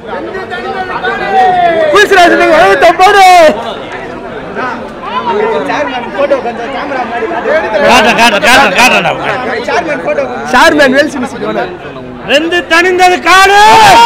குயிஸ்ராஜனுக்கு எழுபத்தொம்பது காட்ட காட்ட காட்ட காட்டடா ஷார்மேன் வேல்ஸ் மியூசிக் ஓனர் ரெண்டு தனிந்தது காடு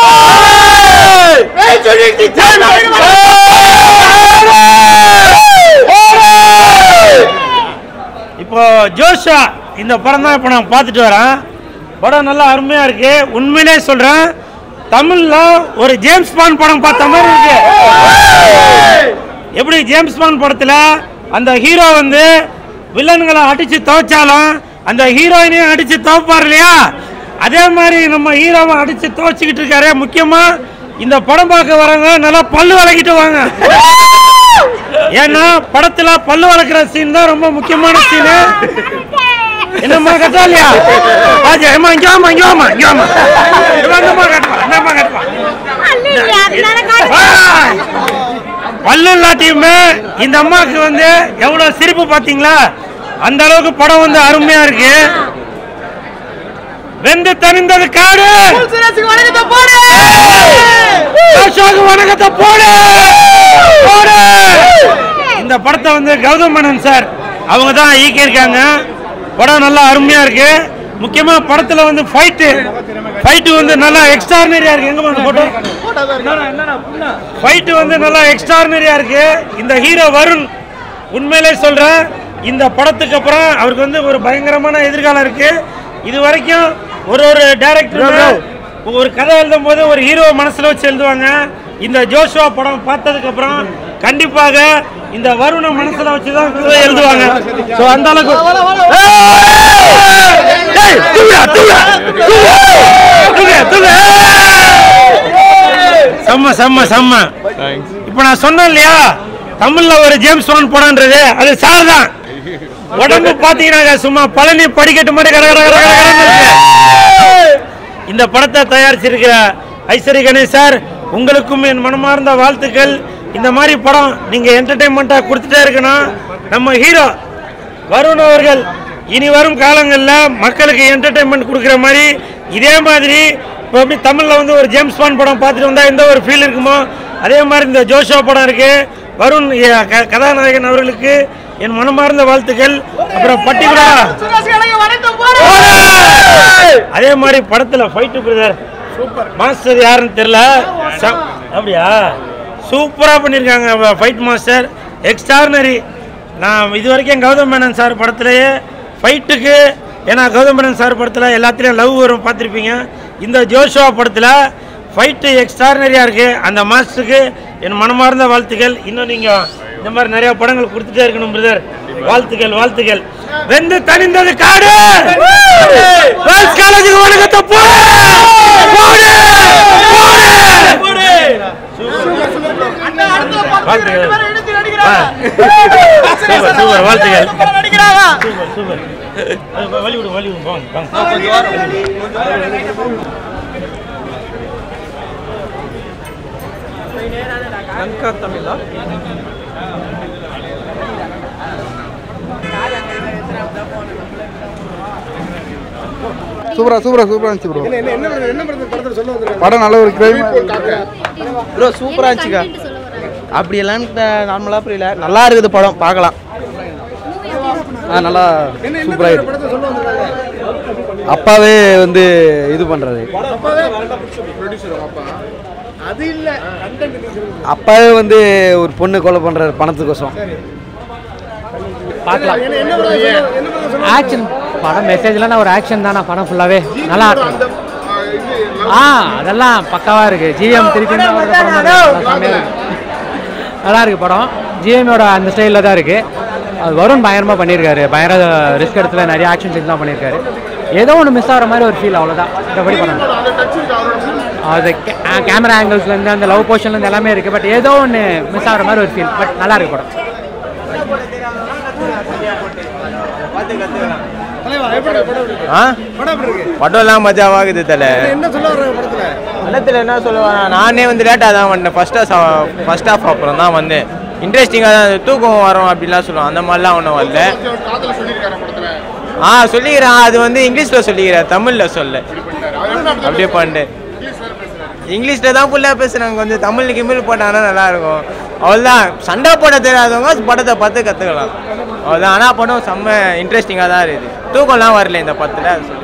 இப்போ ஜோஷா இந்த படம் தான் இப்போ நான் பார்த்துட்டு வரேன் படம் நல்லா அருமையாக இருக்கு உண்மையிலே சொல்கிறேன் தமிழில் ஒரு ஜேம்ஸ் பாண்ட் படம் பார்த்த மாதிரி இருக்கு எப்படி ஜேம்ஸ் பாண்ட் படத்தில் அந்த ஹீரோ வந்து வில்லன்களை அடித்து துவைச்சாலும் அந்த ஹீரோயினையும் அடித்து துவைப்பார் இல்லையா அதே மாதிரி நம்ம ஹீரோவை அடித்து துவைச்சிக்கிட்டு இருக்காரு முக்கியமாக இந்த படம் பார்க்க வரவங்க நல்லா பல்லு விளக்கிட்டு வாங்க ஏன்னா படத்துல பல்லு வளர்க்குற சீன் தான் ரொம்ப முக்கியமான சீனு என்னம்மா கட்டா இல்லையா ராஜா ஏம்மா இங்க வாமா இங்க வாமா இங்க வாமா இவன் அந்தம்மா கட்டுவா அந்தம்மா கட்டுவா ஆய்! பல்லு இல்லாட்டியுமே இந்த அம்மாவுக்கு வந்து எவ்வளவு சிரிப்பு பாத்தீங்களா அந்த அளவுக்கு படம் வந்து அருமையா இருக்கு வெந்து தனிந்தது காடு அசோக் வணக்கத்தை போடு போடு இந்த படத்தை வந்து கௌதம் மேனன் சார் அவங்க தான் இயக்கியிருக்காங்க படம் நல்லா அருமையா இருக்கு முக்கியமா படத்துல வந்து ஃபைட்டு ஃபைட்டு வந்து நல்லா எக்ஸ்ட்ரானரியா இருக்கு எங்க பண்ண போட்டோ ஃபைட்டு வந்து நல்லா எக்ஸ்ட்ரானரியா இருக்கு இந்த ஹீரோ வருண் உண்மையிலே சொல்றேன் இந்த படத்துக்கு அப்புறம் அவருக்கு வந்து ஒரு பயங்கரமான எதிர்காலம் இருக்கு இது வரைக்கும் ஒரு ஒரு டேரக்டர் ஒரு கதை எழுதும் போது ஒரு ஹீரோ மனசுல வச்சு எழுதுவாங்க இந்த ஜோஷுவா படம் பார்த்ததுக்கு அப்புறம் கண்டிப்பாக இந்த வருண மனசுல வச்சு தான் கதை எழுதுவாங்க ஸோ அந்த அளவுக்கு ஏய், தூக்குடா, தூக்குடா, தூக்கு, தூக்கு. செம்ம செம்ம செம்ம இப்போ நான் சொன்னேன் இல்லையா தமிழ்ல ஒரு ஜேம்ஸ் பாண்ட் படம்ன்றது அது சார் தான் உடம்பு பாத்தீங்கன்னா சும்மா பழனி படிக்கட்டு மாதிரி கட கட கட கட கடன்னு இருக்கு. இந்த படத்தை தயாரிச்சிருக்கிற ஐஸ்வரி கணேஷ் சார் உங்களுக்கும் என் மனமார்ந்த வாழ்த்துக்கள் இந்த மாதிரி படம் நீங்க என்டர்டைன்மெண்ட்டா கொடுத்துட்டே இருக்கணும் நம்ம ஹீரோ வருண் அவர்கள் இனி வரும் காலங்களில் மக்களுக்கு என்டர்டைன்மெண்ட் கொடுக்குற மாதிரி இதே மாதிரி இப்போ எப்படி தமிழில் வந்து ஒரு ஜேம்ஸ் பாண்ட் படம் பார்த்துட்டு வந்தால் எந்த ஒரு ஃபீல் இருக்குமோ அதே மாதிரி இந்த ஜோஷோ படம் இருக்கு வருண் எ- க- கதாநாயகன் அவர்களுக்கு என் மனமார்ந்த வாழ்த்துக்கள் அப்புறம் பட்டிகுலா அதே மாதிரி படத்தில் ஃபைட்டு பிரதர் மாஸ்டர் யாருன்னு தெரியல ச- அப்படியா சூப்பராக பண்ணியிருக்காங்க ஃபைட் மாஸ்டர் எக்ஸ்ட்ரானரி நான் இது வரைக்கும் கௌதம் மேனன் சார் படத்துலேயே ஃபைட்டுக்கு ஏன்னா கௌதம் மேனன் சார் படத்தில் எல்லாத்துலேயும் லவ் வரும் பார்த்துருப்பீங்க இந்த ஜோஷுவா படத்தில் ஃபைட்டு எக்ஸ்ட்ரானரியாக இருக்குது அந்த மாஸ்டருக்கு என் மனமார்ந்த வாழ்த்துக்கள் இன்னும் நீங்கள் இந்த மாதிரி நிறைய படங்கள் கொடுத்துட்டே இருக்கணும் பிரதர் வாழ்த்துக்கள் வாழ்த்துக்கள் வெந்து தனிந்தது காடு கேர்ள்ஸ் காலேஜுக்கு வணக்கத்தை போடு போடு போடு வாழ்த்துக்கள் ஆ. சூப்பர் சூப்பர் வாழ்த்துக்கள் சூப்பர் சூப்பர் அது வழி விடு வழி விடு வாங்க வாங்க சூப்பரா சூப்பரா சூப்பரா இருந்துச்சு ப்ரோ படம் நல்ல ஒரு கிரைம் ப்ரோ சூப்பராக இருந்துச்சுக்கா அப்படியெல்லாம் நார்மலாக புரியல நல்லா இருக்குது படம் பார்க்கலாம் ஆ நல்லா சூப்பரா இருக்கு அப்பாவே வந்து இது பண்றது அப்பாவே வந்து ஒரு பொண்ணு கொலை பண்றாரு பணத்துக்கோசம் பார்க்கலாம் ஆக்ஷன் படம் மெசேஜ்லாம் ஒரு ஆக்ஷன் தானே படம் ஃபுல்லாகவே நல்லா இருக்கு ஆ அதெல்லாம் பக்காவாக இருக்கு ஜிஎம் திருப்பி தான் வர்ற படம் மாதிரி நல்லா செமையா இருக்கு. நல்லா இருக்கு படம் ஜிஎம்மோட அந்த ஸ்டைலில் தான் இருக்கு அது வருண் பயங்கரமாக பண்ணியிருக்காரு பயங்கர ரிஸ்க் இடத்துல நிறைய ஆக்ஷன் சீன்ஸ் தான் பண்ணியிருக்காரு ஏதோ ஒன்று மிஸ் ஆகிற மாதிரி ஒரு ஃபீல் அவ்வளோதான் மற்றபடி பண்ணணும் அது கேமரா ஆங்கிள்ஸ்லேருந்து அந்த லவ் போர்ஷன்லேருந்து எல்லாமே இருக்குது பட் ஏதோ ஒன்று மிஸ் ஆகிற மாதிரி ஒரு ஃபீல் பட் நல்லா இருக்கு படம் ஆ படம்லாம் மஜாவாகுது தலை படத்தில் என்ன சொல்லுவாங்க நானே வந்து லேட்டாக தான் வந்தேன் ஃபர்ஸ்ட் ஹாஃப் ஃபர்ஸ்ட் ஹாஃப் அப்புறம் தான் வந்தேன் இன்ட்ரெஸ்டிங்காக தான் தூக்கம் வரும் அப்படிலாம் சொல்லுவான் அந்த மாதிரிலாம் ஒன்றும் வரல ஆ சொல்லிக்கிறேன் அது வந்து இங்கிலீஷில் சொல்லிக்கிறேன் தமிழில் சொல்ல அப்படியே பண்ணிட்டு இங்கிலீஷில் தான் ஃபுல்லாக பேசுகிறாங்க கொஞ்சம் தமிழ் கிமிழ் போட்டாங்கன்னா நல்லா இருக்கும் அவ்வளோதான் சண்டை போட தெரியாதவங்க படத்தை பார்த்து கற்றுக்கலாம் அவ்வளோதான் ஆனால் படம் செம்ம இன்ட்ரெஸ்டிங்காக தான் இருக்குது தூக்கம்லாம் வரல இந்த படத்தில் சொல்லி